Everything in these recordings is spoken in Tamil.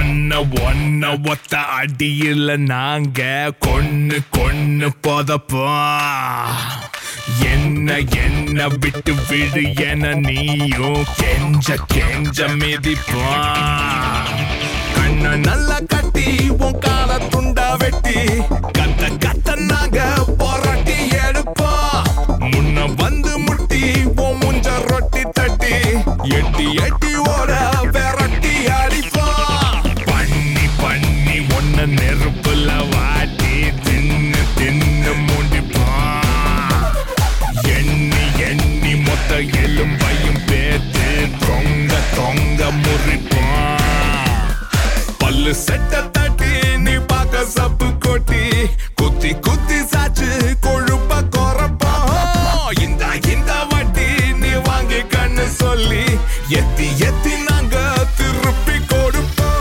ஒன்ன ஒன்ன ஒத்த அடியில நாங்க கொன்னு கொன்னு போதப்போம் என்ன என்ன விட்டு விடு என நீயும் கெஞ்ச கெஞ்ச மிதிப்பான் கண்ண நல்லா கட்டி உன் கால துண்டா வெட்டி கத்த கத்த நாங்க போராட்டி எடுப்போம் முன்ன வந்து முட்டி உன் முஞ்ச ரொட்டி தட்டி எட்டி எட்டி ஓட விரட்டி அடிப்போம் பண்ணி பண்ணி ஒன்ன நெருப்புல வாட்டி தின்னு தின்னு முடிப்பான் எண்ணி எண்ணி மொத்த எலும்பையும் பேத்து தொங்க தொங்க முறிப்பான் பல்லு செட்ட தட்டி நீ பார்க்க சப்பு கொட்டி குத்தி குத்தி சாச்சு கொழுப்ப குறப்பா இந்த இந்த வட்டி நீ வாங்கி கண்ணு சொல்லி எத்தி எத்தி நாங்க திருப்பி கொடுப்போம்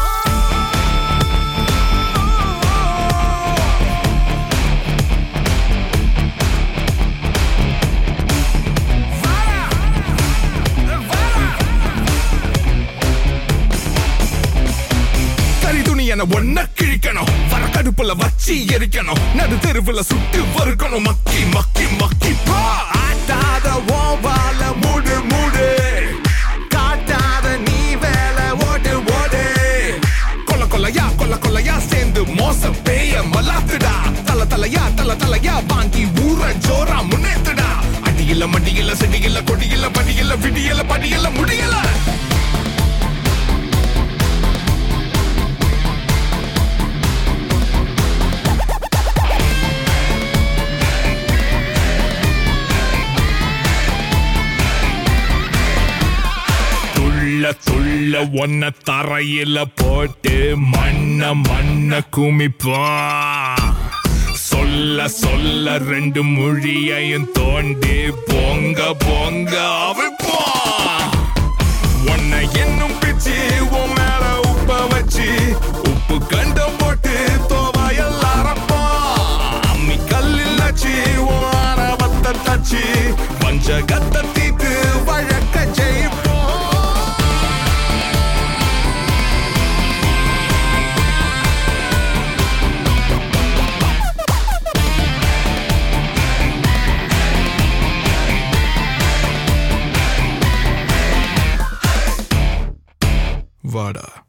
கறி துணி என ஒன்ன கிழிக்கணும் வர கடுப்புல வச்சு எரிக்கணும் நடு தெருவுல சுட்டு வறுக்கணும் மக்கி மக்கி மக்கி பா ஆட்டாத ஓவால மூடு மூடு காட்டாத நீ வேலை ஓடு ஓடு கொல்ல கொல்லையா கொல்ல கொல்லையா சேர்ந்து மோச பேய மலாத்துடா தல தலையா தல தலையா வாங்கி ஊற ஜோரா முன்னேத்துடா அடியில மடியில செடியில கொடியில படியில விடியல படியில முடியல துள்ள துள்ள ஒன்ன தரையில போட்டு மண்ண மண்ண குமிப்பா சொல்ல சொல்ல ரெண்டு மொழியையும் தோண்டி பொங்க பொங்க அவிப்பா உன்னை என்னும் பிச்சு உன் மேல உப்ப வச்சு உப்பு கண்டம் போட்டு தோவாயல் அறப்பா அம்மி கல்லில் நச்சு உன் ஆணவத்தை தச்சு வஞ்சகத்தை தீத்து வழக்க ஜெயிப்போம் வாடா